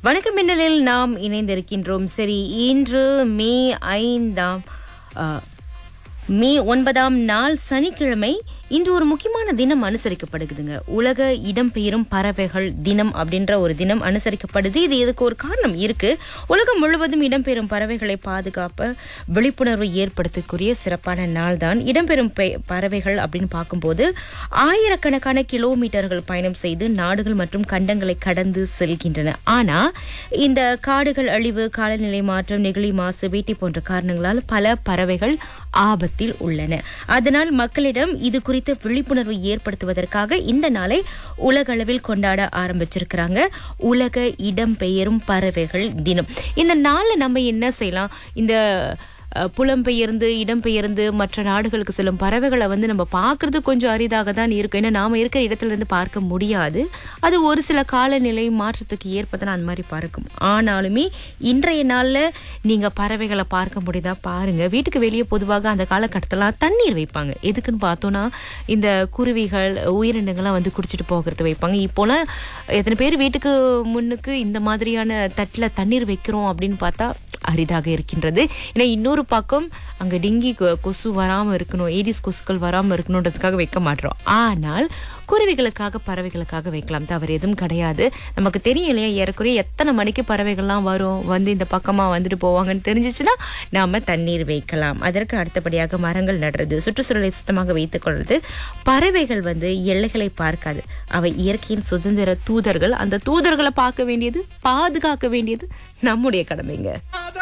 வணக்கம் மின்னலில் நாம் இணைந்திருக்கின்றோம் சரி இன்று மே ஐந்தாம் ஆ, மே ஒன்பதாம் நாள் சனிக்கிழமை இன்று ஒரு முக்கியமான தினம் அனுசரிக்கப்படுகுதுங்க உலக இடம்பெயரும் பறவைகள் தினம் அப்படின்ற ஒரு தினம் அனுசரிக்கப்படுது இது இதுக்கு ஒரு காரணம் இருக்கு உலகம் முழுவதும் இடம்பெறும் பறவைகளை பாதுகாப்ப விழிப்புணர்வு ஏற்படுத்தக்கூடிய சிறப்பான நாள் தான் இடம்பெறும் பெ- பறவைகள் அப்படின்னு பார்க்கும்போது ஆயிரக்கணக்கான கிலோமீட்டர்கள் பயணம் செய்து நாடுகள் மற்றும் கண்டங்களை கடந்து செல்கின்றன ஆனா இந்த காடுகள் அழிவு காலநிலை மாற்றம் நெகிழி மாசு வேட்டி போன்ற காரணங்களால் பல பறவைகள் ஆபத்தில் உள்ளன அதனால் மக்களிடம் இது குறித்த விழிப்புணர்வு ஏற்படுத்துவதற்காக இந்த நாளை உலக அளவில் கொண்டாட ஆரம்பிச்சிருக்கிறாங்க உலக இடம்பெயரும் பறவைகள் தினம் இந்த நாள்ல நம்ம என்ன செய்யலாம் இந்த அஹ், புலம்பெயர்ந்து இடம்பெயர்ந்து மற்ற நாடுகளுக்கு செல்லும் பறவைகளை வந்து நம்ம பார்க்கறது கொஞ்சம் அரிதாக தான் இருக்கும் ஏன்னா நாம இருக்கிற இடத்துல இருந்து பார்க்க முடியாது அது ஒரு சில காலநிலை மாற்றத்துக்கு ஏற்பதான் அந்த மாதிரி பறக்கும் ஆனாலுமே இன்றைய நாள்ல நீங்க பறவைகளை பார்க்க முடியுதா பாருங்க வீட்டுக்கு வெளியே பொதுவாக அந்த காலகட்டத்திலாம் தண்ணீர் வைப்பாங்க எதுக்குன்னு பார்த்தோம்னா இந்த குருவிகள் உயிரினங்கள்லாம் வந்து குடிச்சிட்டு போகிறது வைப்பாங்க இப்போலாம் எத்தனை பேர் வீட்டுக்கு முன்னுக்கு இந்த மாதிரியான தட்டில் தண்ணீர் வைக்கிறோம் அப்படின்னு பார்த்தா அரிதாக இருக்கின்றது ஏன்னா இன்னொரு பக்கம் அங்க டெங்கி கொ- கொசு வராம இருக்கணும் ஏடிஸ் கொசுக்கள் வராம இருக்கணுன்றதுக்காக வைக்க மாட்டோம் ஆனால் குருவிகளுக்காக பறவைகளுக்காக வைக்கலாம் தவறு எதுவும் கிடையாது நமக்கு தெரியும் இல்லையா ஏறக்குறைய எத்தனை மணிக்கு பறவைகள்லாம் வரும் வந்து இந்த பக்கமா வந்துட்டு போவாங்கன்னு தெரிஞ்சிச்சுன்னா நாம தண்ணீர் வைக்கலாம் அதற்கு அடுத்தபடியாக மரங்கள் நடுறது சுற்றுச்சூழலை சுத்தமாக வைத்துக் கொள்வது பறவைகள் வந்து எல்லைகளை பார்க்காது அவை இயற்கையின் சுதந்திர தூதர்கள் அந்த தூதர்களை பார்க்க வேண்டியது பாதுகாக்க வேண்டியது நம்முடைய கடமைங்க